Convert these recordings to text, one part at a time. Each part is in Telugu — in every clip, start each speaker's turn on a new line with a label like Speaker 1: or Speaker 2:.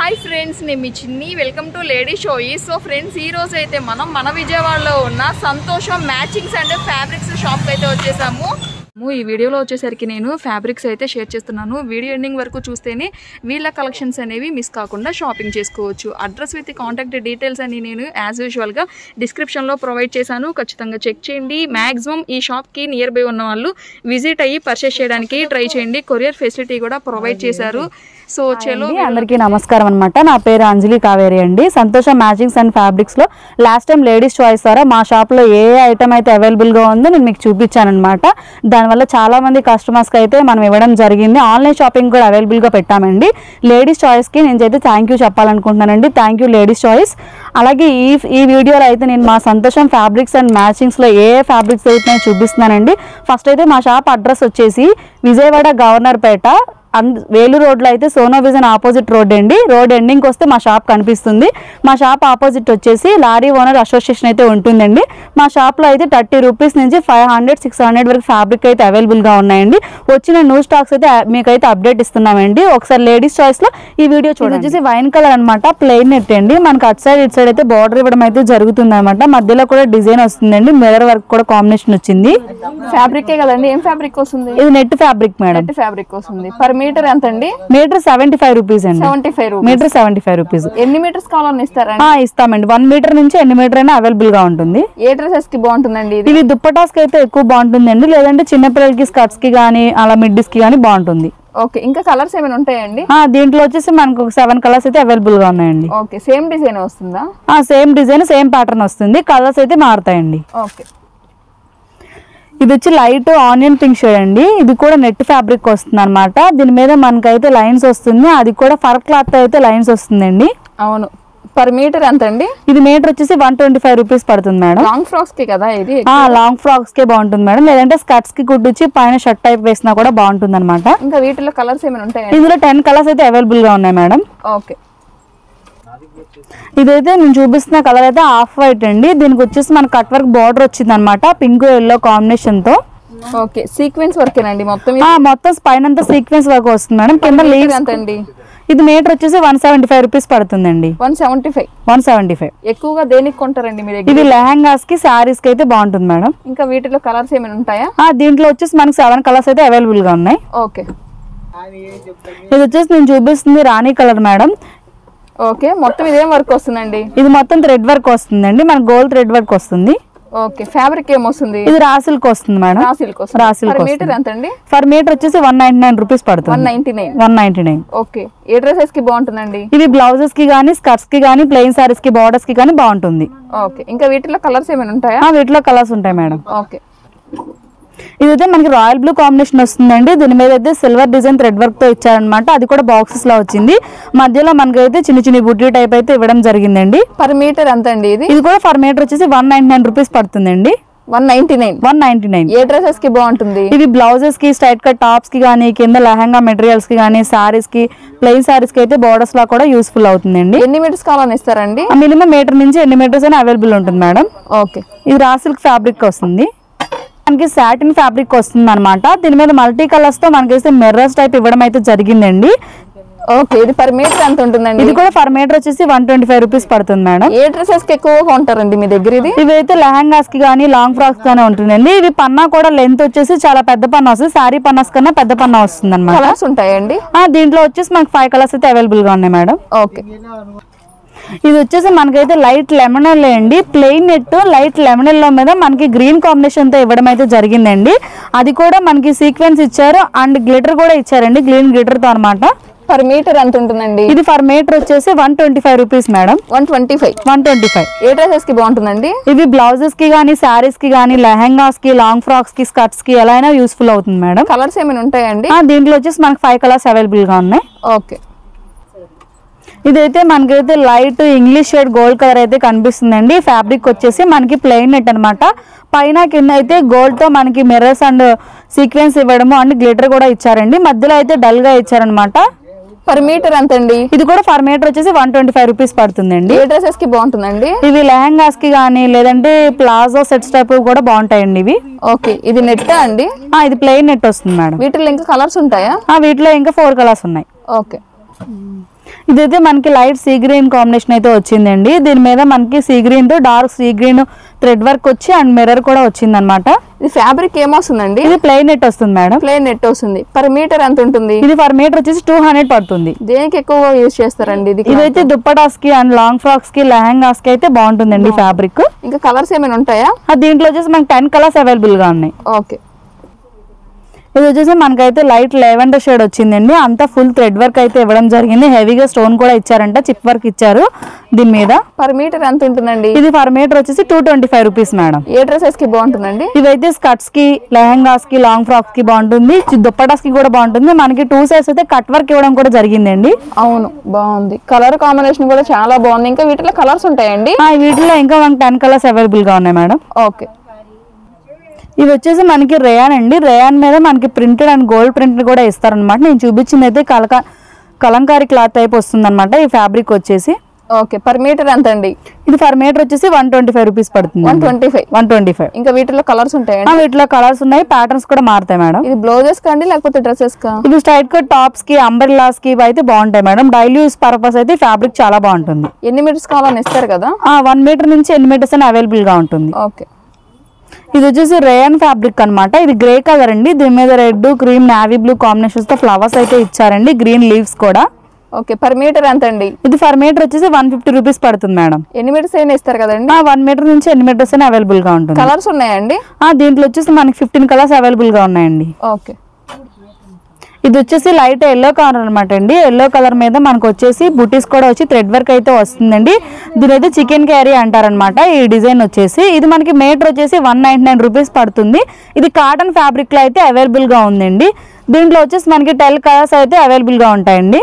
Speaker 1: హాయ్ ఫ్రెండ్స్ నేను మీ చిన్ని వెల్కమ్ టు లేడీ షోయి సో ఫ్రెండ్స్ ఈ రోజు అయితే మనం మన విజయవాడలో ఉన్న సంతోషం మ్యాచింగ్స్ అండ్ ఫ్యాబ్రిక్స్ షాప్ అయితే వచ్చేసాము ఈ వీడియోలో వచ్చేసరికి నేను ఫ్యాబ్రిక్స్ అయితే షేర్ చేస్తున్నాను వీడియో ఎండింగ్ వరకు చూస్తేనే వీళ్ళ కలెక్షన్స్ అనేవి మిస్ కాకుండా షాపింగ్ చేసుకోవచ్చు అడ్రస్ విత్ కాంటాక్ట్ డీటెయిల్స్ అని నేను యాజ్ యూజువల్గా డిస్క్రిప్షన్లో ప్రొవైడ్ చేశాను ఖచ్చితంగా చెక్ చేయండి మ్యాక్సిమం ఈ షాప్కి నియర్ బై ఉన్న వాళ్ళు విజిట్ అయ్యి పర్చేస్ చేయడానికి ట్రై చేయండి కొరియర్ ఫెసిలిటీ కూడా ప్రొవైడ్ చేశారు సో చలో
Speaker 2: అండి, అందరికీ నమస్కారం అనమాట నా పేరు అంజలి కావేరి అండి సంతోషం మ్యాచింగ్స్ అండ్ ఫ్యాబ్రిక్స్ లో లాస్ట్ టైం లేడీస్ చాయిస్ ద్వారా మా షాప్ లో ఏ ఐటమ్ అయితే అవైలబుల్ గా ఉందో నేను మీకు చూపించాను అనమాట దానివల్ల చాలా మంది కస్టమర్స్ కి అయితే మనం ఇవ్వడం జరిగింది ఆన్లైన్ షాపింగ్ కూడా అవైలబుల్ గా పెట్టామండి లేడీస్ చాయిస్ కి నేను అయితే థ్యాంక్ యూ చెప్పాలనుకుంటున్నానండి థ్యాంక్ యూ లేడీస్ చాయిస్ అలాగే ఈ ఈ వీడియోలో అయితే నేను మా సంతోషం ఫ్యాబ్రిక్స్ అండ్ మ్యాచింగ్స్ లో ఏ ఏ ఫ్యాబ్రిక్స్ అయితే నేను చూపిస్తున్నానండి ఫస్ట్ అయితే మా షాప్ అడ్రస్ వచ్చేసి విజయవాడ గవర్నర్పేట అండ్ వేలు రోడ్లో అయితే సోనో విజన్ ఆపోజిట్ రోడ్ అండి రోడ్ ఎండింగ్కి వస్తే మా షాప్ కనిపిస్తుంది మా షాప్ ఆపోజిట్ వచ్చేసి లారీ ఓనర్ అసోసియేషన్ అయితే ఉంటుందండి మా షాప్లో అయితే థర్టీ రూపీస్ నుంచి ఫైవ్ హండ్రెడ్ సిక్స్ హండ్రెడ్ వరకు ఫ్యాబ్రిక్ అయితే అవైలబుల్గా ఉన్నాయండి వచ్చిన న్యూ స్టాక్స్ అయితే మీకైతే అప్డేట్ ఇస్తున్నామండి ఒకసారి లేడీస్ చాయిస్లో ఈ వీడియో చూడండి వచ్చేసి వైన్ కలర్ అనమాట ప్లెయిన్ నెట్ అండి మనకి అటు సైడ్ ఇటు సైడ్ అయితే బార్డర్ ఇవ్వడం అయితే జరుగుతుంది అనమాట మధ్యలో కూడా డిజైన్ వస్తుందండి మిర్రర్ వర్క్ కూడా కాంబినేషన్ వచ్చింది
Speaker 1: ఫ్యాబ్రికే కదండి ఏం ఫ్యాబ్రిక్ వస్తుంది
Speaker 2: ఇది net fabric madam
Speaker 1: net fabric వస్తుంది పర్ మీటర్ ఎంత అండి
Speaker 2: మీటర్ సెవెంటీ ఫైవ్ రూపీస్ అండి
Speaker 1: seventy five rupees
Speaker 2: metre seventy five rupees
Speaker 1: ఎన్ని మీటర్స్ కావాలని ఇస్తారండి
Speaker 2: ఆ, ఇస్తామండి వన్ మీటర్ నుంచి ఎన్ని మీటర్ అయినా అవైలబుల్ గా ఉంటుంది
Speaker 1: ఏ డ్రెస్సెస్ కి బాగుంటుందండి ఇది
Speaker 2: ఇవి దుప్పటాస్ కి అయితే ఎక్కువ బాగుంటుందండి లేదంటే చిన్నపిల్లలకి స్కర్ట్స్ కి కానీ అలా మిడ్డిస్ కి కానీ బాగుంటుంది
Speaker 1: ఓకే ఇంకా కలర్స్ ఏమైనా ఉంటాయండి
Speaker 2: ఆ, దీంట్లో వచ్చేసి మనకు ఒక సెవెన్ కలర్స్ అయితే అవైలబుల్ గా ఉన్నాయండి
Speaker 1: ఓకే సేమ్ డిజైన్ వస్తుందా
Speaker 2: ఆ సేమ్ డిజైన్ సేమ్ ప్యాటర్న్ వస్తుంది కలర్స్ అయితే మారుతాయండి
Speaker 1: ఓకే
Speaker 2: ఇది వచ్చి లైట్ ఆనియన్ పింక్ షేడ్ అండి ఇది కూడా నెట్ ఫ్యాబ్రిక్ వస్తుంది అనమాట దీని మీద మనకైతే లైన్స్ వస్తుంది అది కూడా ఫర్ క్లాత్ అయితే లైన్స్ వస్తుందండి
Speaker 1: అవును పర్ మీటర్ ఎంత అండి
Speaker 2: ఇది మీటర్ వచ్చేసి వన్ ట్వంటీ ఫైవ్ రూపీస్ పడుతుంది మేడం
Speaker 1: లాంగ్ ఫ్రాక్స్ కి కదా ఇది
Speaker 2: ఆ లాంగ్ ఫ్రాక్స్ కే బాగుంటుంది మేడం లేదంటే స్కర్ట్స్ కి కుట్టించి పైన షర్ట్ టైప్ వేసినా కూడా బాగుంటుంది అనమాట
Speaker 1: ఇంకా వీటిలో కలర్స్ ఏమైనా ఉంటాయండి
Speaker 2: ఇందులో టెన్ కలర్స్ అయితే అవైలబుల్ గా ఉన్నాయి మేడం
Speaker 1: ఓకే
Speaker 2: ఇదైతే నేను చూపిస్తున్న కలర్ అయితే ఆఫ్ వైట్ అండి దీనికి వచ్చేసి మన కట్ వర్క్ బార్డర్ వచ్చింది అనమాట పింక్ ఎల్లో కాంబినేషన్ తో
Speaker 1: ఓకే సీక్వెన్స్ వర్కేనండి మొత్తం
Speaker 2: ఆ మొత్తం స్పైన్ అంతా సీక్వెన్స్ వర్క్ వస్తుంది మేడం కింద
Speaker 1: మీటర్
Speaker 2: లీవ్స్
Speaker 1: ఎంత అండి
Speaker 2: ఇది మీటర్ వచ్చేసి వన్ సెవెంటీ ఫైవ్ రూపీస్ పడుతుందండి
Speaker 1: one seventy five
Speaker 2: one seventy five
Speaker 1: ఎక్కువగా దేనికి కొంటారండి మీ దగ్గర
Speaker 2: ఇది లెహంగాస్ కి శారీస్ కి అయితే బాగుంటుంది మేడం
Speaker 1: ఇంకా వీటిలో కలర్స్ ఏమైనా ఉంటాయా
Speaker 2: ఆ దీంట్లో వచ్చేసి మనకి సెవెన్ కలర్స్ అయితే అవైలబుల్ గా ఉన్నాయి
Speaker 1: ఓకే
Speaker 2: ఇది వచ్చేసి నేను చూపిస్తుంది రాణి కలర్ మేడం
Speaker 1: ఓకే మొత్తం ఇదేం వర్క్ వస్తుందండి
Speaker 2: ఇది మొత్తం థ్రెడ్ వర్క్ వస్తుందండి మన గోల్డ్ థ్రెడ్ వర్క్ వస్తుంది
Speaker 1: ఓకే ఫ్యాబ్రిక్ ఏమొస్తుంది
Speaker 2: ఇది రాసిల్క్ వస్తుంది మేడం
Speaker 1: రా సిల్క్ వస్తుంది
Speaker 2: రాసిల్క్
Speaker 1: పర్ మీటర్ ఎంత అండి
Speaker 2: ఫర్ మీటర్ వచ్చేసి one ninety nine rupees
Speaker 1: one
Speaker 2: పడుతుంది
Speaker 1: ninety nine
Speaker 2: one ninety nine
Speaker 1: okay ఏ డ్రెస్సెస్ కి బాగుంటుందండి
Speaker 2: ఇవి బ్లౌజెస్ కి కానీ స్కర్ట్స్ కి కానీ ప్లెయిన్ సారీస్ కి బార్డర్స్ కి కానీ బాగుంటుంది
Speaker 1: ఓకే ఇంకా వీటిలో కలర్స్ ఏమైనా ఉంటాయా
Speaker 2: ఆ, వీటిలో కలర్స్ ఉంటాయి మేడం
Speaker 1: ఓకే
Speaker 2: ఇదైతే మనకి రాయల్ బ్లూ కాంబినేషన్ వస్తుందండి దీని మీద అయితే సిల్వర్ డిజైన్ థ్రెడ్ వర్క్ తో ఇచ్చారనమాట అది కూడా బాక్సెస్ లో వచ్చింది మధ్యలో మనకైతే చిన్న చిన్న బుడ్డి టైప్ అయితే ఇవ్వడం జరిగిందండి
Speaker 1: పర్ మీటర్ ఎంత అండి ఇది
Speaker 2: ఇది కూడా ఫర్ మీటర్ వచ్చేసి వన్ నైన్టీ నైన్ రూపీస్ పడుతుందండి
Speaker 1: one ninety nine
Speaker 2: one ninety nine
Speaker 1: ఏ డ్రెస్సెస్ కి బాగుంటుంది
Speaker 2: ఇవి బ్లౌజెస్ కి స్ట్రైట్ కట్ టాప్స్ కి కానీ కింద లెహంగా మెటీరియల్స్ కి కానీ సారీస్ కి ప్లెయిన్ సారీస్ కి అయితే బోర్డర్స్ లా కూడా యూస్ఫుల్ అవుతుందండి
Speaker 1: ఎన్ని మీటర్స్ కావాలని ఇస్తారండి
Speaker 2: మినిమం మీటర్ నుంచి ఎన్ని మీటర్స్ అయినా అవైలబుల్ ఉంటుంది మేడం
Speaker 1: ఓకే
Speaker 2: ఇది రా సిల్క్ ఫ్యాబ్రిక్ వస్తుంది మనకి సాటిన్ ఫ్యాబ్రిక్ వస్తుంది అనమాట దీని మీద మల్టీ కలర్స్ తో మనకైతే మిర్రర్స్ టైప్ ఇవ్వడం అయితే జరిగిందండి
Speaker 1: ఓకే ఇది పర్ మీటర్ ఎంత ఉంటుందండి
Speaker 2: ఇది కూడా ఫర్ మీటర్ వచ్చేసి వన్ ట్వంటీ ఫైవ్ రూపీస్ పడుతుంది మేడం
Speaker 1: ఏ డ్రెస్సెస్ కి ఎక్కువగా కొంటారండి మీ దగ్గర ఇది
Speaker 2: ఇవి అయితే లెహంగాస్ కి కానీ లాంగ్ ఫ్రాక్స్ గానీ ఉంటుందండి ఇవి పన్నా కూడా లెంత్ వచ్చేసి చాలా పెద్ద పన్నా వస్తుంది శారీ పన్నాస్ కన్నా పెద్ద పన్నా వస్తుంది అనమాట
Speaker 1: కలర్స్ ఉంటాయండి
Speaker 2: దీంట్లో వచ్చేసి మనకి ఫైవ్ కలర్స్ అయితే అవైలబుల్ గా ఉన్నాయి మేడం
Speaker 1: ఓకే
Speaker 2: ఇది వచ్చేసి మనకైతే లైట్ లెమనల్ అండి ప్లెయిన్ నెట్ లైట్ లెమనల్ మీద మనకి గ్రీన్ కాంబినేషన్ తో ఇవ్వడం అయితే జరిగిందండి అది కూడా మనకి సీక్వెన్స్ ఇచ్చారు అండ్ గ్లిటర్ కూడా ఇచ్చారండి గ్రీన్ గ్లిటర్ తో అనమాట
Speaker 1: పర్ మీటర్ ఎంత ఉంటుందండి
Speaker 2: ఇది ఫర్ మీటర్ వచ్చేసి one twenty five rupees madam
Speaker 1: one twenty five
Speaker 2: one twenty five
Speaker 1: ఏ డ్రెస్సెస్ కి బాగుంటుందండి
Speaker 2: ఇవి బ్లౌజెస్ కి కానీ శారీస్ కి కానీ లెహంగాస్ కి లాంగ్ ఫ్రాక్స్ కి స్కర్ట్స్ కి ఎలా అయినా యూస్ఫుల్ అవుతుంది మేడం
Speaker 1: కలర్స్ ఏమైనా ఉంటాయండి
Speaker 2: ఆ, దీంట్లో వచ్చేసి మనకి ఫైవ్ కలర్స్ అవైలబుల్ గా ఉన్నాయి
Speaker 1: ఓకే
Speaker 2: ఇదైతే మనకైతే light English shade gold colour అయితే కనిపిస్తుందండి ఫ్యాబ్రిక్ వచ్చేసి మనకి ప్లెయిన్ నెట్ అనమాట పైన కింద అయితే గోల్డ్ తో మనకి మిర్రర్స్ అండ్ సీక్వెన్స్ ఇవ్వడము అండ్ గ్లిటర్ కూడా ఇచ్చారండి మధ్యలో అయితే డల్ గా ఇచ్చారనమాట
Speaker 1: పర్ మీటర్ ఎంత అండి
Speaker 2: ఇది కూడా ఫర్ మీటర్ వచ్చేసి వన్ ట్వంటీ ఫైవ్ రూపీస్ పడుతుందండి
Speaker 1: ఏ డ్రెస్సెస్ కి బాగుంటుందండి
Speaker 2: ఇవి లెహంగాస్ కి కానీ లేదంటే ప్లాజో సెట్స్ టైప్ కూడా బాగుంటాయండి ఇవి
Speaker 1: ఓకే ఇది నెట్టా అండి
Speaker 2: ఆ, ఇది ప్లెయిన్ నెట్ వస్తుంది మేడం
Speaker 1: వీటిలో ఇంకా కలర్స్ ఉంటాయా
Speaker 2: ఆ, వీటిలో ఇంకా ఫోర్ కలర్స్ ఉన్నాయి
Speaker 1: ఓకే
Speaker 2: ఇదైతే మనకి లైట్ సీ గ్రీన్ కాంబినేషన్ అయితే వచ్చిందండి దీని మీద మనకి సీ గ్రీన్ తో dark sea green thread work వచ్చి అండ్ మిర్రర్ కూడా వచ్చిందన్నమాట
Speaker 1: ఇది ఫ్యాబ్రిక్ ఏమొస్తుందండి
Speaker 2: ఇది ప్లెయిన్ నెట్ వస్తుంది మేడం
Speaker 1: ప్లేన్ నెట్ వస్తుంది పర్ మీటర్ ఎంత ఉంటుంది
Speaker 2: ఇది పర్ మీటర్ వచ్చేసి టూ హండ్రెడ్ పడుతుంది
Speaker 1: దేనికి ఎక్కువగా యూజ్ చేస్తారండి ఇది
Speaker 2: ఇదైతే దుప్పటాస్ కి అండ్ లాంగ్ ఫ్రాక్స్ కి లెహంగాస్ కి అయితే బాగుంటుందండి ఫ్యాబ్రిక్
Speaker 1: ఇంకా కలర్స్ ఏమైనా ఉంటాయా
Speaker 2: దీంట్లో వచ్చేసి మనకి టెన్ కలర్స్ అవైలబుల్ గా ఉన్నాయి
Speaker 1: ఓకే
Speaker 2: ఇది వచ్చేసి మనకైతే లైట్ లెవెండర్ షేడ్ వచ్చిందండి అంతా ఫుల్ థ్రెడ్ వర్క్ అయితే ఇవ్వడం జరిగింది హెవీగా స్టోన్ కూడా ఇచ్చారంట చిప్ వర్క్ ఇచ్చారు దీని మీద
Speaker 1: పర్ మీటర్ ఎంత ఉంటుందండి
Speaker 2: ఇది పర్ మీటర్ వచ్చేసి two twenty five rupees madam
Speaker 1: ఏ డ్రెస్సెస్ కి బాగుంటుందండి
Speaker 2: ఇవైతే స్కర్ట్స్ కి లెహంగాస్ కి లాంగ్ ఫ్రాక్స్ కి బాగుంటుంది చి- దుప్పటాస్ కి కూడా బాగుంటుంది మనకి టూ సైడ్స్ అయితే కట్ వర్క్ ఇవ్వడం కూడా జరిగిందండి
Speaker 1: అవును బాగుంది కలర్ కాంబినేషన్ కూడా చాలా బాగుంది ఇంకా వీటిలో కలర్స్ ఉంటాయండి
Speaker 2: ఆ, వీటిలో ఇంకా మనకి టెన్ కలర్స్ అవైలబుల్ గా ఉన్నాయి మేడం
Speaker 1: ఓకే
Speaker 2: ఇవి వచ్చేసి మనకి రేయాన్ అండి రేయాన్ మీద మనకి ప్రింటెడ్ అండ్ గోల్డ్ ప్రింట్ కూడా ఇస్తారనమాట నేను చూపించింది అయితే కలక కలంకారీ క్లాత్ టైప్ వస్తుంది ఈ ఫ్యాబ్రిక్ వచ్చేసి
Speaker 1: ఓకే పర్ మీటర్ ఎంత అండి
Speaker 2: ఇది ఫర్ మీటర్ వచ్చేసి వన్ ట్వంటీ ఫైవ్ రూపీస్ పడుతుంది
Speaker 1: one twenty five
Speaker 2: one twenty five
Speaker 1: ఇంకా వీటిలో కలర్స్ ఉంటాయండి
Speaker 2: వీటిలో కలర్స్ ఉన్నాయి ప్యాటర్న్స్ కూడా మారుతాయి మేడం
Speaker 1: ఇది బ్లౌజెస్ కండి లేకపోతే డ్రెస్సెస్ కా
Speaker 2: ఇవి స్ట్రైట్ కట్ టాప్స్ కి అంబర్లాస్ కి ఇవి అయితే బాగుంటాయి మేడం డైలీ యూస్ పర్పస్ అయితే ఫ్యాబ్రిక్ చాలా బాగుంటుంది
Speaker 1: ఎన్ని మీటర్స్ కావాలని ఇస్తారు కదా
Speaker 2: వన్ మీటర్ నుంచి ఎన్ని మీటర్స్ అని అవైలబుల్ గా ఉంటుంది
Speaker 1: ఓకే
Speaker 2: ఇది వచ్చేసి రేయన్ ఫ్యాబ్రిక్ అన్నమాట ఇది గ్రే కలర్ అండి దీని మీద red cream navy blue combinations తో ఫ్లవర్స్ అయితే ఇచ్చారండి గ్రీన్ లీవ్స్ కూడా
Speaker 1: ఓకే పర్ మీటర్ ఎంత అండి
Speaker 2: ఇది ఫర్ మీటర్ వచ్చేసి వన్ ఫిఫ్టీ రూపీస్ పడుతుంది మేడం
Speaker 1: ఎన్ని మీటర్స్ అయినా ఇస్తారు కదండి
Speaker 2: వన్ మీటర్ నుంచి ఎన్ని మీటర్స్ అయినా అవైలబుల్ గా ఉంటుంది
Speaker 1: కలర్స్ ఉన్నాయండి
Speaker 2: ఆ, దీంట్లో వచ్చేసి మనకి ఫిఫ్టీన్ కలర్స్ అవైలబుల్ గా ఉన్నాయండి
Speaker 1: ఓకే
Speaker 2: ఇది వచ్చేసి లైట్ ఎల్లో కలర్ అనమాట అండి ఎల్లో కలర్ మీద మనకు వచ్చేసి బుటీస్ కూడా వచ్చి థ్రెడ్ వర్క్ అయితే వస్తుందండి దీని అయితే చికెన్ క్యారీ అంటారనమాట ఈ డిజైన్ వచ్చేసి ఇది మనకి మీటర్ వచ్చేసి వన్ నైన్టీ నైన్ రూపీస్ పడుతుంది ఇది కాటన్ ఫ్యాబ్రిక్ లో అయితే అవైలబుల్ గా ఉందండి దీంట్లో వచ్చేసి మనకి టెల్ కలర్స్ అయితే అవైలబుల్ గా ఉంటాయండి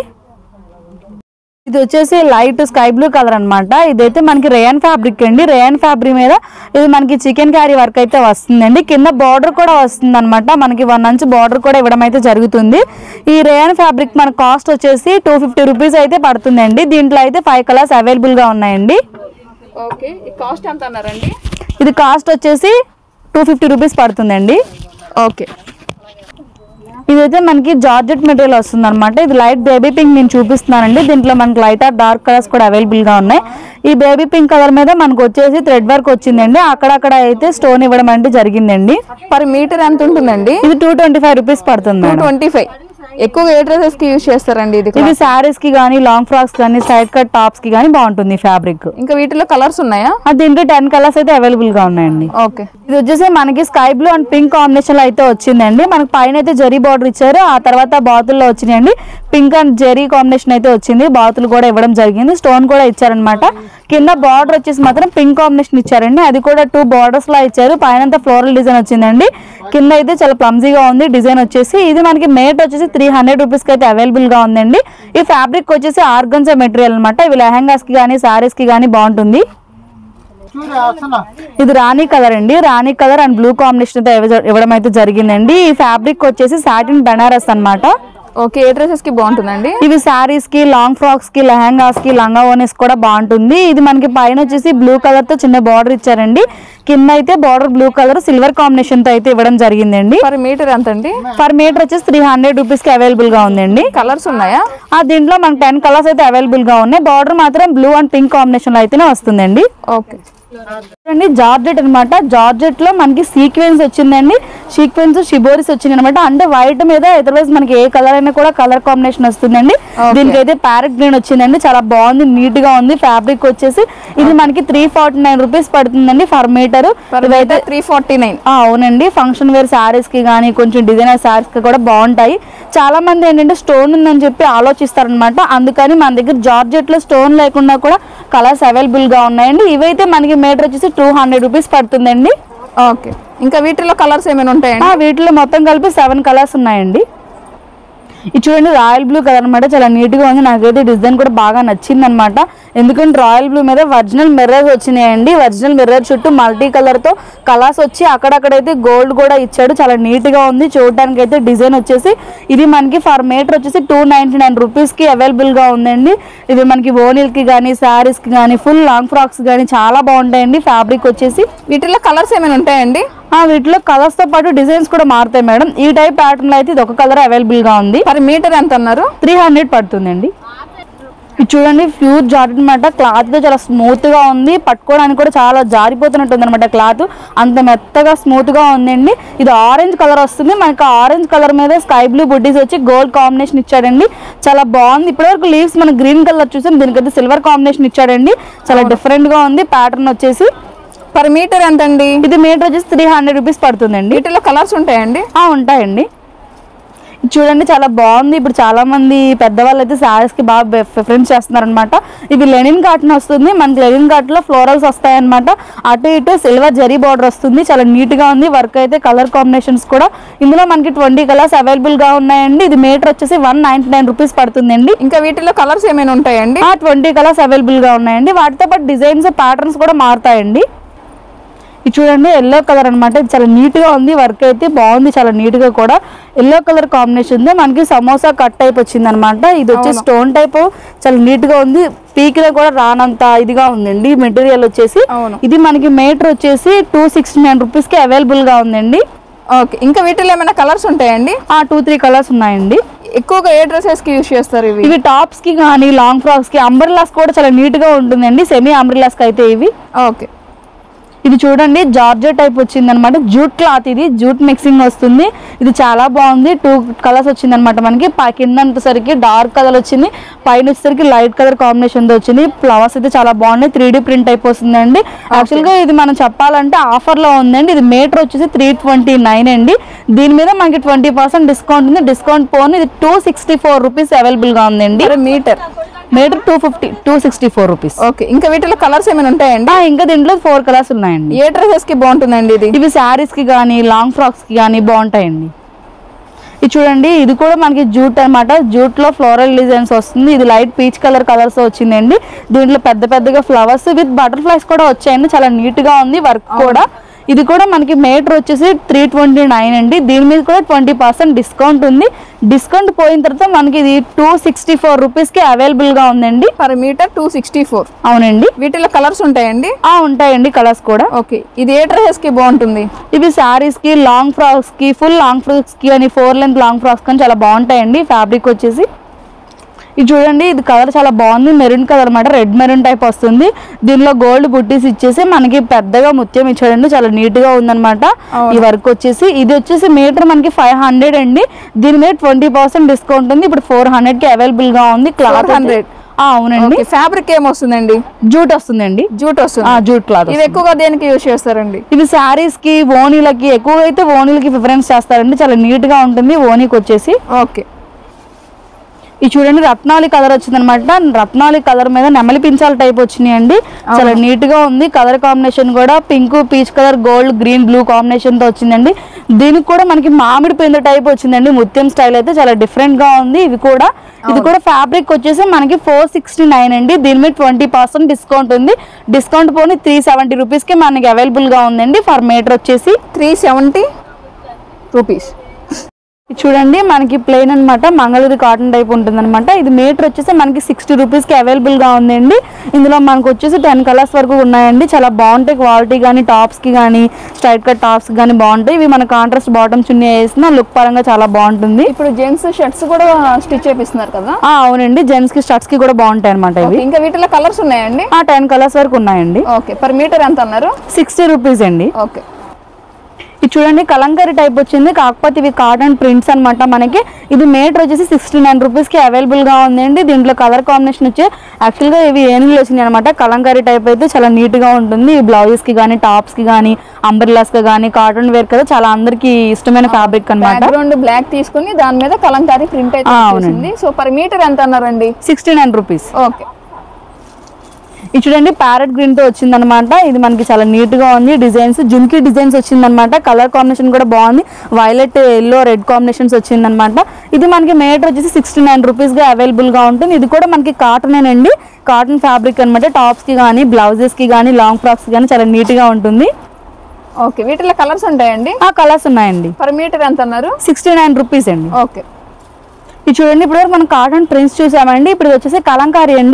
Speaker 2: ఇది వచ్చేసి లైట్ స్కై బ్లూ కలర్ అన్నమాట ఇదైతే మనకి రేయన్ ఫ్యాబ్రిక్ అండి రేయన్ ఫ్యాబ్రిక్ మీద ఇది మనకి చికెన్ క్యారీ వర్క్ అయితే వస్తుందండి కింద బార్డర్ కూడా వస్తుంది అనమాట మనకి వన్ అంచ్ బార్డర్ కూడా ఇవ్వడం అయితే జరుగుతుంది ఈ రేయన్ ఫ్యాబ్రిక్ మన కాస్ట్ వచ్చేసి టూ ఫిఫ్టీ రూపీస్ అయితే పడుతుందండి దీంట్లో అయితే ఫైవ్ కలర్స్ అవైలబుల్ గా ఉన్నాయండి
Speaker 1: ఓకే కాస్ట్ ఎంత అన్నారండి
Speaker 2: ఇది కాస్ట్ వచ్చేసి టూ ఫిఫ్టీ రూపీస్ పడుతుందండి
Speaker 1: ఓకే
Speaker 2: ఇదైతే మనకి జార్జెట్ మెటీరియల్ వస్తుంది అనమాట ఇది లైట్ బేబీ పింక్ నేను చూపిస్తున్నానండి దీంట్లో మనకి లైట్ ఆర్ డార్క్ కలర్స్ కూడా అవైలబుల్ గా ఉన్నాయి ఈ బేబీ పింక్ కలర్ మీద మనకు వచ్చేసి థ్రెడ్ వర్క్ వచ్చిందండి అక్కడక్కడ అయితే స్టోన్ ఇవ్వడం అంటే జరిగిందండి
Speaker 1: పర్ మీటర్ ఎంత ఉంటుందండి
Speaker 2: ఇది టూ ట్వంటీ ఫైవ్ రూపీస్ పడుతుంది
Speaker 1: టూ
Speaker 2: మేడం
Speaker 1: ట్వంటీ ఫైవ్ ఎక్కువగా ఏ డ్రెస్సెస్ కి యూజ్ చేస్తారండి ఇది
Speaker 2: ఇది శారీస్ కి కానీ లాంగ్ ఫ్రాక్స్ కానీ సైడ్ కట్ టాప్స్ కి కానీ బాగుంటుంది ఫ్యాబ్రిక్
Speaker 1: ఇంకా వీటిలో కలర్స్ ఉన్నాయా
Speaker 2: దీంట్లో టెన్ కలర్స్ అయితే అవైలబుల్ గా ఉన్నాయండి
Speaker 1: ఓకే
Speaker 2: ఇది వచ్చేసి మనకి sky blue and pink combination లో అయితే వచ్చిందండి మనకి పైన అయితే జరీ బార్డర్ ఇచ్చారు ఆ తర్వాత బాతుల్లో వచ్చినాయండి పింక్ అండ్ జరీ కాంబినేషన్ అయితే వచ్చింది బాతులు కూడా ఇవ్వడం జరిగింది స్టోన్ కూడా ఇచ్చారనమాట కింద బార్డర్ వచ్చేసి మాత్రం పింక్ కాంబినేషన్ ఇచ్చారండి అది కూడా టూ బార్డర్స్ లా ఇచ్చారు పైన ఫ్లోరల్ డిజైన్ వచ్చిందండి కింద అయితే చాలా ప్లమ్జీగా ఉంది డిజైన్ వచ్చేసి ఇది మనకి మేట్ వచ్చేసి త్రీ హండ్రెడ్ రూపీస్ కి అయితే అవైలబుల్ గా ఉందండి ఈ ఫ్యాబ్రిక్ వచ్చేసి ఆర్గన్జా మెటీరియల్ అన్నమాట ఇవి లెహంగాస్ కి కానీ సారీస్ కి కానీ బాగుంటుంది ఇది రాణి కలర్ అండి rani colour and blue combination తో ఇవ్వ- ఇవ్వడం అయితే జరిగిందండి ఈ ఫ్యాబ్రిక్ వచ్చేసి సాటిన్ బెనారస్ అన్నమాట
Speaker 1: ఓకే ఏ డ్రెస్సెస్ కి బాగుంటుందండి
Speaker 2: ఇవి శారీస్ కి లాంగ్ ఫ్రాక్స్ కి లెహంగాస్ కి లంగా ఓనెస్ కూడా బాగుంటుంది ఇది మనకి పైన వచ్చేసి బ్లూ కలర్ తో చిన్న బార్డర్ ఇచ్చారండి కింద అయితే border blue colour silver combination తో అయితే ఇవ్వడం జరిగిందండి
Speaker 1: పర్ మీటర్ ఎంత అండి
Speaker 2: పర్ మీటర్ వచ్చేసి త్రీ హండ్రెడ్ రూపీస్ కి అవైలబుల్ గా ఉందండి
Speaker 1: కలర్స్ ఉన్నాయా
Speaker 2: ఆ దీంట్లో మనకి టెన్ కలర్స్ అయితే అవైలబుల్ గా ఉన్నాయి బార్డర్ మాత్రం బ్లూ అండ్ పింక్ కాంబినేషన్ లో అయితేనే వస్తుందండి
Speaker 1: ఓకే
Speaker 2: చూడండి జార్జెట్ అన్నమాట జార్జెట్ లో మనకి సీక్వెన్స్ వచ్చిందండి సీక్వెన్స్ షిబోరిస్ వచ్చింది అనమాట అంటే వైట్ మీద అదర్వైజ్ మనకి ఏ కలర్ అయినా కూడా కలర్ కాంబినేషన్ వస్తుందండి దీనికి అయితే ప్యారెట్ గ్రీన్ వచ్చిందండి చాలా బాగుంది నీట్ గా ఉంది ఫ్యాబ్రిక్ వచ్చేసి ఇది మనకి త్రీ ఫార్టీ నైన్ రూపీస్ పడుతుందండి for metre
Speaker 1: per metre three forty nine
Speaker 2: అవునండి ఫంక్షన్ వేర్ శారీస్ కి కానీ కొంచెం డిజైనర్ శారీస్ కి కూడా బాగుంటాయి చాలా మంది ఏంటంటే స్టోన్ ఉందని చెప్పి ఆలోచిస్తారనమాట అందుకని మన దగ్గర జార్జెట్ లో స్టోన్ లేకుండా కూడా కలర్స్ అవైలబుల్ గా ఉన్నాయండి ఇవైతే మనకి మీటర్ వచ్చేసి టూ హండ్రెడ్ రూపీస్ పడుతుందండి
Speaker 1: ఓకే ఇంకా వీటిలో కలర్స్ ఏమైనా ఉంటాయండి
Speaker 2: ఆ, వీటిలో మొత్తం కలిపి సెవెన్ కలర్స్ ఉన్నాయండి ఇది చూడండి రాయల్ బ్లూ కలర్ అనమాట చాలా నీట్ గా ఉంది నాకైతే డిజైన్ కూడా బాగా నచ్చింది అనమాట ఎందుకంటే రాయల్ బ్లూ మీద ఒరిజినల్ మిర్రర్స్ వచ్చినాయండి ఒరిజినల్ మిర్రర్ చుట్టూ మల్టీ కలర్ తో కలర్స్ వచ్చి అక్కడక్కడైతే గోల్డ్ కూడా ఇచ్చాడు చాలా నీట్ గా ఉంది చూడడానికి అయితే డిజైన్ వచ్చేసి ఇది మనకి ఫర్ మీటర్ వచ్చేసి టూ నైన్టీ నైన్ రూపీస్ కి అవైలబుల్ గా ఉందండి ఇది మనకి ఓనీల్ కి కానీ శారీస్ కి కానీ ఫుల్ లాంగ్ ఫ్రాక్స్ కానీ చాలా బాగుంటాయండి ఫ్యాబ్రిక్ వచ్చేసి
Speaker 1: వీటిలో కలర్స్ ఏమైనా ఉంటాయండి
Speaker 2: ఆ వీటిలో కలర్స్ తో పాటు డిజైన్స్ కూడా మారుతాయి మేడం ఈ టైప్ ప్యాటర్న్ లో అయితే ఇది ఒక కలర్ అవైలబుల్ గా ఉంది
Speaker 1: పర్ మీటర్ ఎంత అన్నారు
Speaker 2: త్రీ హండ్రెడ్ పడుతుందండి ఇది చూడండి ప్యూర్ జార్జెట్ అనమాట క్లాత్ గా చాలా స్మూత్ గా ఉంది పట్టుకోవడానికి కూడా చాలా జారిపోతున్నట్టు ఉంది అనమాట క్లాత్ అంత మెత్తగా స్మూత్ గా ఉందండి ఇది ఆరెంజ్ కలర్ వస్తుంది మనకి ఆరెంజ్ కలర్ మీద స్కై బ్లూ బుడ్డీస్ వచ్చి గోల్డ్ కాంబినేషన్ ఇచ్చాడండి చాలా బాగుంది ఇప్పటివరకు లీవ్స్ మన గ్రీన్ కలర్ చూసాం దీనికైతే సిల్వర్ కాంబినేషన్ ఇచ్చాడండి చాలా డిఫరెంట్ గా ఉంది ప్యాటర్న్ వచ్చేసి
Speaker 1: పర్ మీటర్ ఎంత అండి
Speaker 2: ఇది మీటర్ వచ్చేసి త్రీ హండ్రెడ్ రూపీస్ పడుతుందండి
Speaker 1: వీటిలో కలర్స్ ఉంటాయండి
Speaker 2: ఆ, ఉంటాయండి ఇది చూడండి చాలా బాగుంది ఇప్పుడు చాలా మంది పెద్దవాళ్ళు అయితే శారీస్ కి బాగా ప్రిఫరెన్స్ చేస్తున్నారు అనమాట ఇవి లెనిన్ కాటన్ వస్తుంది మనకి లెనిన్ కాటన్ లో ఫ్లోరల్స్ వస్తాయి అనమాట అటు ఇటు సిల్వర్ జరీ బార్డర్ వస్తుంది చాలా నీట్ గా ఉంది వర్క్ అయితే కలర్ కాంబినేషన్స్ కూడా ఇందులో మనకి ట్వంటీ కలర్స్ అవైలబుల్ గా ఉన్నాయండి ఇది మీటర్ వచ్చేసి వన్ నైన్టీ నైన్ రూపీస్ పడుతుందండి
Speaker 1: ఇంకా వీటిలో కలర్స్ ఏమైనా ఉంటాయండి
Speaker 2: ఆ ట్వంటీ కలర్స్ అవైలబుల్ గా ఉన్నాయండి వాటితో పాటు డిజైన్స్ ప్యాటర్న్స్ కూడా మారుతాయండి ఇది చూడండి ఎల్లో కలర్ అనమాట ఇది చాలా నీట్ గా ఉంది వర్క్ అయితే బాగుంది చాలా నీట్ గా కూడా ఎల్లో కలర్ కాంబినేషన్ ఉంది మనకి సమోసా కట్ టైప్ వచ్చింది అనమాట ఇది వచ్చి స్టోన్ టైప్ చాలా నీట్ గా ఉంది పీక్ లో కూడా రానంత ఇదిగా ఉందండి మెటీరియల్ వచ్చేసి
Speaker 1: అవును.
Speaker 2: ఇది మనకి మీటర్ వచ్చేసి టూ సిక్స్టీ నైన్ రూపీస్ కి అవైలబుల్ గా ఉందండి
Speaker 1: ఓకే ఇంకా వీటిలో ఏమైనా కలర్స్ ఉంటాయండి
Speaker 2: ఆ టూ త్రీ కలర్స్ ఉన్నాయండి
Speaker 1: ఎక్కువగా ఏ డ్రెస్సెస్ కి యూస్ చేస్తారు ఇవి
Speaker 2: ఇవి టాప్స్ కి కానీ లాంగ్ ఫ్రాక్స్ కి అంబ్రెల్లాస్ కూడా చాలా నీట్ గా ఉంటుందండి సెమీ అంబ్రెల్లాస్ కి అయితే ఇవి
Speaker 1: ఓకే
Speaker 2: ఇది చూడండి జార్జెట్ టైప్ వచ్చింది అనమాట జూట్ క్లాత్ ఇది జూట్ మిక్సింగ్ వస్తుంది ఇది చాలా బాగుంది టూ కలర్స్ వచ్చింది అనమాట మనకి పై- కింద అంతసరికి డార్క్ కలర్ వచ్చింది పైన వచ్చేసరికి లైట్ కలర్ కాంబినేషన్ తో వచ్చింది ఫ్లవర్స్ అయితే చాలా బాగున్నాయి త్రీ డీ ప్రింట్ టైప్ వస్తుందండి యాక్చువల్ గా ఇది మనం చెప్పాలంటే ఆఫర్ లో ఉందండి ఇది మీటర్ వచ్చేసి త్రీ ట్వంటీ నైన్ అండి దీని మీద మనకి ట్వంటీ పర్సెంట్ డిస్కౌంట్ ఉంది డిస్కౌంట్ పోను ఇది two sixty four rupees available గా ఉందండి
Speaker 1: per metre
Speaker 2: metre two fifty two sixty four rupees
Speaker 1: okay ఇంకా వీటిలో కలర్స్ ఏమైనా ఉంటాయండి
Speaker 2: ఇంకా దీంట్లో ఫోర్ కలర్స్ ఉన్నాయండి
Speaker 1: ఏ డ్రెస్సెస్ కి బాగుంటుందండి ఇది
Speaker 2: ఇవి శారీస్ కి కానీ లాంగ్ ఫ్రాక్స్ కి కానీ బాగుంటాయండి ఇది చూడండి ఇది కూడా మనకి జూట్ అన్నమాట జూట్ లో ఫ్లోరల్ డిజైన్స్ వస్తుంది ఇది లైట్ పీచ్ కలర్ కలర్స్ వచ్చిందండి దీంట్లో పెద్ద పెద్దగా ఫ్లవర్స్ విత్ బటర్ఫ్లైస్ కూడా వచ్చాయండి చాలా నీట్ గా ఉంది వర్క్ కూడా ఇది కూడా మనకి మీటర్ వచ్చేసి త్రీ ట్వంటీ నైన్ అండి దీని మీద కూడా ట్వంటీ పర్సెంట్ డిస్కౌంట్ ఉంది డిస్కౌంట్ పోయిన తర్వాత మనకి ఇది టూ సిక్స్టీ ఫోర్ రూపీస్కి అవైలబుల్గా ఉందండి
Speaker 1: per metre two sixty four
Speaker 2: అవునండి
Speaker 1: వీటిలో కలర్స్ ఉంటాయండి
Speaker 2: ఆ ఉంటాయండి కలర్స్ కూడా
Speaker 1: ఓకే ఇది ఏ డ్రెస్సెస్ కి బాగుంటుంది
Speaker 2: ఇవి శారీస్ కి లాంగ్ ఫ్రాక్స్ కి ఫుల్ లాంగ్ ఫ్రాక్స్ కి అని ఫోర్ లెంత్ లాంగ్ ఫ్రాక్స్ కానీ చాలా బాగుంటాయండి ఫ్యాబ్రిక్ వచ్చేసి ఇది చూడండి ఇది కలర్ చాలా బాగుంది మెరూన్ కలర్ అనమాట రెడ్ మెరూన్ టైప్ వస్తుంది దీనిలో గోల్డ్ బుట్టీస్ ఇచ్చేసి మనకి పెద్దగా ముత్యం ఇచ్చాడండి చాలా నీట్ గా ఉందన్నమాట ఈ వర్క్ వచ్చేసి ఇది వచ్చేసి మీటర్ మనకి ఫైవ్ హండ్రెడ్ అండి దీని మీద ట్వంటీ పర్సెంట్ డిస్కౌంట్ ఉంది ఇప్పుడు ఫోర్ హండ్రెడ్ కి అవైలబుల్ గా ఉంది క్లాత్
Speaker 1: 400.
Speaker 2: అవునండి
Speaker 1: ఫ్యాబ్రిక్ ఏమొస్తుందండి
Speaker 2: జూట్ వస్తుందండి
Speaker 1: జూట్ వస్తుంది
Speaker 2: ఆ జూట్ క్లాత్
Speaker 1: ఇవి ఎక్కువగా దేనికి యూస్ చేస్తారండి
Speaker 2: ఇవి శారీస్ కి ఓనీలకి ఎక్కువగా అయితే ఓనీలకి ప్రిఫరెన్స్ చేస్తారండి చాలా నీట్ గా ఉంటుంది ఓనీకి వచ్చేసి
Speaker 1: ఓకే
Speaker 2: ఇది చూడండి రత్నాలి కలర్ వచ్చింది అనమాట రత్నాలి కలర్ మీద నెమలి పించాల టైప్ వచ్చినాయండి చాలా నీట్ గా ఉంది కలర్ కాంబినేషన్ కూడా pink peach colour gold green blue combination తో వచ్చిందండి దీనికి కూడా మనకి మామిడి పిండి టైప్ వచ్చిందండి ముత్యం స్టైల్ అయితే చాలా డిఫరెంట్ గా ఉంది ఇవి కూడా ఇది కూడా ఫ్యాబ్రిక్ వచ్చేసి మనకి ఫోర్ సిక్స్టీ నైన్ అండి దీని మీద ట్వంటీ పర్సెంట్ డిస్కౌంట్ ఉంది డిస్కౌంట్ పోనీ త్రీ సెవెంటీ రూపీస్ కి మనకి అవైలబుల్ గా ఉందండి ఫర్ మీటర్ వచ్చేసి
Speaker 1: త్రీ సెవెంటీ రూపీస్
Speaker 2: ఇది చూడండి మనకి ప్లెయిన్ అన్నమాట మంగళూరు కాటన్ టైప్ ఉంటుంది అనమాట ఇది మీటర్ వచ్చేసి మనకి సిక్స్టీ రూపీస్కి అవైలబుల్గా ఉందండి ఇందులో మనకు వచ్చేసి టెన్ కలర్స్ వరకు ఉన్నాయండి చాలా బాగుంటాయి క్వాలిటీ కానీ టాప్స్కి కానీ స్ట్రైట్ కట్ టాప్స్ కానీ బాగుంటాయి ఇవి మన కాంట్రాస్ట్ బాటమ్ చున్నీ వేసిన లుక్ పరంగా చాలా బాగుంటుంది
Speaker 1: ఇప్పుడు జెంట్స్ షర్ట్స్ కూడా స్టిచ్ చేపిస్తున్నారు కదా
Speaker 2: ఆ, అవునండి జెంట్స్కి షర్ట్స్కి కూడా బాగుంటాయి అనమాట ఇవి
Speaker 1: Okay, ఇంకా వీటిలో కలర్స్ ఉన్నాయండి
Speaker 2: ఆ టెన్ కలర్స్ వరకు ఉన్నాయండి
Speaker 1: ఓకే పర్ మీటర్ ఎంత అన్నారు
Speaker 2: సిక్స్టీ రూపీస్ అండి
Speaker 1: ఓకే
Speaker 2: ఇది చూడండి కలంకారీ టైప్ వచ్చింది కాకపోతే ఇవి కాటన్ ప్రింట్స్ అన్నమాట మనకి ఇది మీటర్ వచ్చేసి సిక్స్టీ నైన్ రూపీస్కి అవైలబుల్గా ఉందండి దీంట్లో కలర్ కాంబినేషన్ వచ్చి యాక్చువల్గా ఇవి ఏనుగులు వచ్చినాయి అనమాట కలంకారీ టైప్ అయితే చాలా నీట్గా ఉంటుంది ఈ బ్లౌజెస్కి కానీ టాప్స్కి కానీ అంబర్లాస్కి కానీ కాటన్ వేర్ కదా చాలా అందరికీ ఇష్టమైన ఫ్యాబ్రిక్ అన్నమాట
Speaker 1: బ్యాక్గ్రౌండ్ బ్లాక్ తీసుకుని దాని మీద కలంకారీ ప్రింట్ అయితే
Speaker 2: ఆ,
Speaker 1: వచ్చేసింది సో పర్ మీటర్ ఎంత అన్నారండి
Speaker 2: సిక్స్టీ నైన్ రూపీస్
Speaker 1: ఓకే
Speaker 2: ఇది చూడండి ప్యారెట్ గ్రీన్ తో వచ్చిందనమాట ఇది మనకి చాలా నీట్ గా ఉంది డిజైన్స్ జుమ్కీ డిజైన్స్ వచ్చిందనమాట కలర్ కాంబినేషన్ కూడా బాగుంది వైలెట్ ఎల్లో రెడ్ కాంబినేషన్స్ వచ్చిందనమాట ఇది మనకి మీటర్ వచ్చేసి సిక్స్టీ నైన్ రూపీస్ గా అవైలబుల్ గా ఉంటుంది ఇది కూడా మనకి కాటన్ అండి కాటన్ ఫ్యాబ్రిక్ అనమాట టాప్స్ కి కానీ బ్లౌజెస్ కి కానీ లాంగ్ ఫ్రాక్స్ కి కానీ చాలా నీట్ గా ఉంటుంది
Speaker 1: ఓకే వీటిలో కలర్స్ ఉంటాయండి
Speaker 2: ఆ కలర్స్ ఉన్నాయండి
Speaker 1: పర్ మీటర్ ఎంత అన్నారు
Speaker 2: సిక్స్టీ నైన్ రూపీస్ అండి
Speaker 1: ఓకే
Speaker 2: ఇది చూడండి ఇప్పుడు మనం కాటన్ ప్రింట్స్ చూసామండి ఇప్పుడు ఇది వచ్చేసి కలంకారీ అండి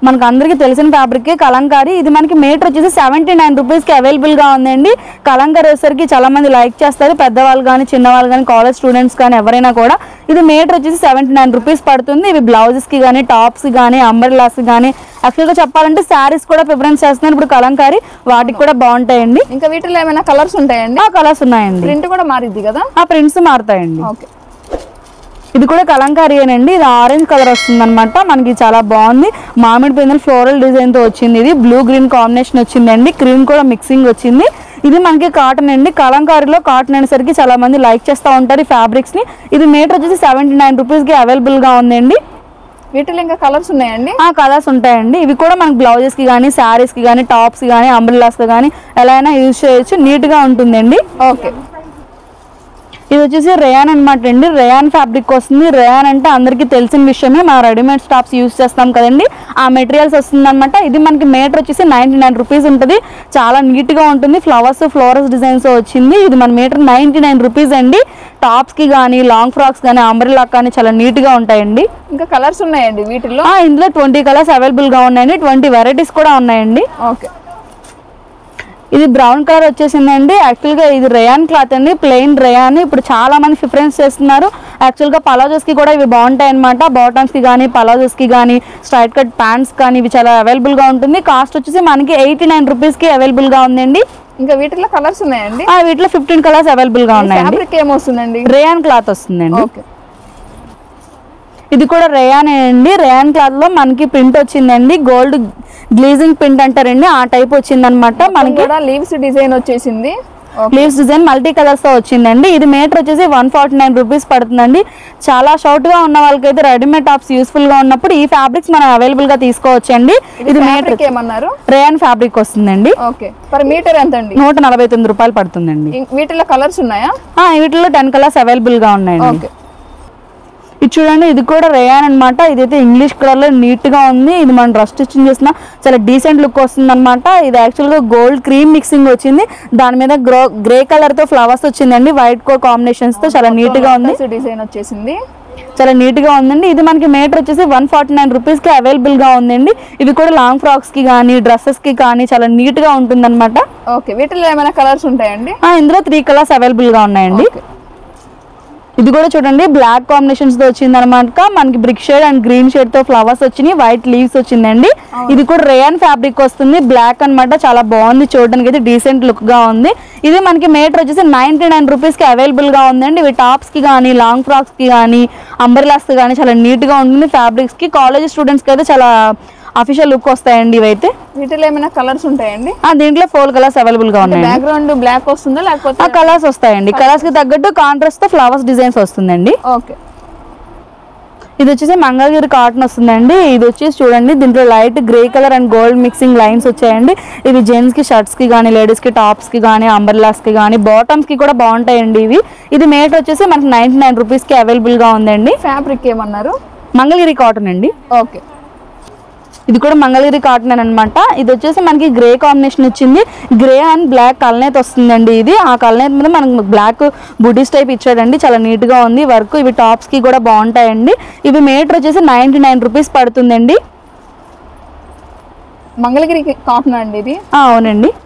Speaker 2: మనకు అందరికీ తెలిసిన ఫ్యాబ్రిక్ కలంకారీ ఇది మనకి మీటర్ వచ్చేసి సెవెంటీ నైన్ రూపీస్కి అవైలబుల్గా ఉందండి కలంకారీ వచ్చేసరికి చాలా మంది లైక్ చేస్తారు పెద్దవాళ్ళు కానీ చిన్నవాళ్ళు కానీ కాలేజ్ స్టూడెంట్స్ కానీ ఎవరైనా కూడా ఇది మీటర్ వచ్చేసి సెవెంటీ నైన్ రూపీస్ పడుతుంది ఇవి బ్లౌజెస్కి కానీ టాప్స్కి కానీ అంబర్లాస్కి కానీ యాక్చువల్గా చెప్పాలంటే శారీస్ కూడా ప్రిఫరెన్స్ చేస్తున్నారు ఇప్పుడు కలంకారీ వాటికి కూడా బాగుంటాయండి
Speaker 1: ఇంకా వీటిలో ఏమైనా కలర్స్ ఉంటాయండి
Speaker 2: ఆ కలర్స్ ఉన్నాయండి
Speaker 1: ప్రింట్ కూడా మారిద్ది కదా
Speaker 2: ఆ ప్రింట్స్ మారుతాయండి
Speaker 1: ఓకే
Speaker 2: ఇది కూడా కలంకారీయేనండి ఇది ఆరెంజ్ కలర్ వస్తుంది అనమాట మనకి చాలా బాగుంది మామిడి పిందెలు ఫ్లోరల్ డిజైన్ తో వచ్చింది ఇది బ్లూ గ్రీన్ కాంబినేషన్ వచ్చిందండి క్రీమ్ కూడా మిక్సింగ్ వచ్చింది ఇది మనకి కాటన్ అండి కలంకారీలో కాటన్ అనేసరికి చాలా మంది లైక్ చేస్తూ ఉంటారు ఈ ఫ్యాబ్రిక్స్ ని ఇది మీటర్ వచ్చేసి సెవెంటీ నైన్ రూపీస్ కి అవైలబుల్ గా ఉందండి
Speaker 1: వీటిలో ఇంకా కలర్స్ ఉన్నాయండి
Speaker 2: ఆ కలర్స్ ఉంటాయండి ఇవి కూడా మనకి బ్లౌజెస్ కి కానీ శారీస్ కి కానీ టాప్స్ కి కానీ అంబ్రిల్లాస్ తో కానీ ఎలా అయినా యూజ్ చేయొచ్చు నీట్ గా ఉంటుందండి
Speaker 1: ఓకే
Speaker 2: ఇది వచ్చేసి రేయాన్ అనమాట అండి రేయాన్ ఫ్యాబ్రిక్ వస్తుంది రేయాన్ అంటే అందరికీ తెలిసిన విషయమే మనం రెడీమేడ్ స్టాప్స్ యూస్ చేస్తాం కదండి ఆ మెటీరియల్స్ వస్తుంది అనమాట ఇది మనకి మీటర్ వచ్చేసి నైంటీ నైన్ రూపీస్ ఉంటుంది చాలా నీట్గా ఉంటుంది ఫ్లవర్స్ ఫ్లోరస్ డిజైన్స్ వచ్చింది ఇది మన మీటర్ నైంటీ నైన్ రూపీస్ అండి టాప్స్కి కానీ లాంగ్ ఫ్రాక్స్ కానీ అంబ్రిల్లా కానీ చాలా నీట్గా ఉంటాయండి
Speaker 1: ఇంకా కలర్స్ ఉన్నాయండి వీటిల్లో
Speaker 2: ఆ, ఇందులో ట్వంటీ కలర్స్ అవైలబుల్గా ఉన్నాయండి ట్వంటీ వెరైటీస్ కూడా ఉన్నాయండి
Speaker 1: ఓకే
Speaker 2: ఇది బ్రౌన్ కలర్ వచ్చేసిందండి యాక్చువల్గా ఇది రేయాన్ క్లాత్ అండి ప్లెయిన్ రేయాన్ ఇప్పుడు చాలా మంది ప్రిఫరెన్స్ చేస్తున్నారు యాక్చువల్గా పలాజోస్కి కూడా ఇవి బాగుంటాయి అనమాట బాటమ్స్కి కానీ పలాజోస్కి కానీ స్ట్రైట్ కట్ ప్యాంట్స్ కానీ ఇవి చాలా అవైలబుల్గా ఉంటుంది కాస్ట్ వచ్చేసి మనకి ఎయిటీ నైన్ రూపీస్కి అవైలబుల్గా ఉందండి
Speaker 1: ఇంకా వీటిలో కలర్స్ ఉన్నాయండి
Speaker 2: ఆ, వీటిలో ఫిఫ్టీన్ కలర్స్ అవైలబుల్గా ఉన్నాయండి
Speaker 1: ఫ్యాబ్రిక్ ఏమొస్తుందండి
Speaker 2: రేయాన్ క్లాత్ వస్తుందండి
Speaker 1: ఓకే
Speaker 2: ఇది కూడా రేయాన్ అండి రేయాన్ క్లాత్ లో మనకి ప్రింట్ వచ్చిందండి గోల్డ్ గ్లేజింగ్ ప్రింట్ అంటారండి ఆ టైప్ వచ్చిందనమాట మనకి
Speaker 1: కూడా లీవ్స్ డిజైన్ వచ్చేసింది okay
Speaker 2: leaves design multi colours తో వచ్చిందండి ఇది మీటర్ వచ్చేసి వన్ ఫార్టీ నైన్ రూపీస్ పడుతుందండి చాలా షార్ట్ గా ఉన్న వాళ్ళకైతే రెడీమేడ్ టాప్స్ యూస్ఫుల్ గా ఉన్నప్పుడు ఈ ఫ్యాబ్రిక్స్ మనం అవైలబుల్ గా తీసుకోవచ్చండి ఇది మీటర్
Speaker 1: ఫ్యాబ్రిక్ ఏమన్నారు
Speaker 2: రేయాన్ ఫ్యాబ్రిక్ వస్తుందండి
Speaker 1: ఓకే పర్ మీటర్ ఎంత అండి
Speaker 2: నూట నలభై తొమ్మిది రూపాయలు పడుతుందండి
Speaker 1: ఇం- వీటిలో కలర్స్ ఉన్నాయా
Speaker 2: ఆ, వీటిలో టెన్ కలర్స్ అవైలబుల్ గా ఉన్నాయండి
Speaker 1: ఓకే
Speaker 2: ఇది చూడండి ఇది కూడా రేయాన్ అనమాట ఇదైతే ఇంగ్లీష్ కలర్ లో నీట్ గా ఉంది ఇది మనం డ్రెస్ స్టిచ్చింగ్ చేసిన చాలా డీసెంట్ లుక్ వస్తుంది అనమాట ఇది యాక్చువల్ గా గోల్డ్ క్రీమ్ మిక్సింగ్ వచ్చింది దాని మీద గ్రో గ్రే కలర్ తో ఫ్లవర్స్ వచ్చిందండి వైట్ కో కాంబినేషన్స్ తో చాలా నీట్ గా ఉంది
Speaker 1: డిజైన్ వచ్చేసింది
Speaker 2: చాలా నీట్ గా ఉందండి ఇది మనకి మీటర్ వచ్చేసి వన్ ఫార్టీ నైన్ రూపీస్ కి అవైలబుల్ గా ఉందండి ఇవి కూడా లాంగ్ ఫ్రాక్స్ కి కానీ డ్రెస్సెస్ కి కానీ చాలా నీట్ గా ఉంటుంది అనమాట
Speaker 1: ఓకే వీటిలో ఏమైనా కలర్స్ ఉంటాయండి
Speaker 2: ఇందులో త్రీ కలర్స్ అవైలబుల్ గా ఉన్నాయండి
Speaker 1: ఓకే
Speaker 2: ఇది కూడా చూడండి బ్లాక్ కాంబినేషన్స్ తో వచ్చింది అనమాట మనకి brick shade and green shade తో ఫ్లవర్స్ వచ్చినాయి వైట్ లీవ్స్ వచ్చిందండి ఇది కూడా రేయన్ ఫ్యాబ్రిక్ వస్తుంది బ్లాక్ అన్నమాట చాలా బాగుంది చూడడానికి అయితే డీసెంట్ లుక్ గా ఉంది ఇది మనకి మీటర్ వచ్చేసి నైన్టీ నైన్ రూపీస్ కి అవైలబుల్ గా ఉందండి ఇవి టాప్స్ కి కానీ లాంగ్ ఫ్రాక్స్ కి కానీ అంబర్లాస్ కి కానీ చాలా నీట్ గా ఉంటుంది ఫ్యాబ్రిక్స్ కి కాలేజ్ స్టూడెంట్స్ కి అయితే చాలా అఫీషియల్ లుక్ వస్తాయండి ఇవైతే
Speaker 1: వీటిలో ఏమైనా కలర్స్ ఉంటాయండి
Speaker 2: ఆ, దీంట్లో ఫోర్ కలర్స్ అవైలబుల్ గా ఉన్నాయి
Speaker 1: బ్యాక్గ్రౌండ్ బ్లాక్ వస్తుందా లేకపోతే
Speaker 2: ఆ కలర్స్ వస్తాయండి కలర్స్ కి తగ్గట్టు కాంట్రాస్ట్ తో ఫ్లవర్స్ డిజైన్స్ వస్తుందండి
Speaker 1: ఓకే
Speaker 2: ఇది వచ్చేసి మంగళగిరి కాటన్ వస్తుందండి ఇది వచ్చేసి చూడండి దీంట్లో light grey colour and gold mixing lines వచ్చాయండి ఇవి జెంట్స్ కి షర్ట్స్ కి కానీ లేడీస్ కి టాప్స్ కి కానీ అంబర్లాస్ కి కానీ బాటమ్స్ కి కూడా బాగుంటాయండి ఇవి ఇది మేట్ వచ్చేసి మనకి నైన్టీ నైన్ రూపీస్ కి అవైలబుల్ గా ఉందండి
Speaker 1: ఫ్యాబ్రిక్ ఏమన్నారు
Speaker 2: మంగళగిరి కాటన్ అండి
Speaker 1: ఓకే
Speaker 2: ఇది కూడా మంగళగిరి కాటన్ అనమాట ఇది వచ్చేసి మనకి గ్రే కాంబినేషన్ వచ్చింది గ్రే అండ్ బ్లాక్ కలనేత వస్తుందండి ఇది ఆ కలనేత మీద మనకి బ్లాక్ బుటీస్ టైప్ ఇచ్చాడండి చాలా నీట్ గా ఉంది వర్క్ ఇవి టాప్స్ కి కూడా బాగుంటాయండి ఇవి మీటర్ వచ్చేసి నైన్టీ నైన్ రూపీస్ పడుతుందండి
Speaker 1: మంగళగిరి కాటన్ అండి ఇది
Speaker 2: ఆ, అవునండి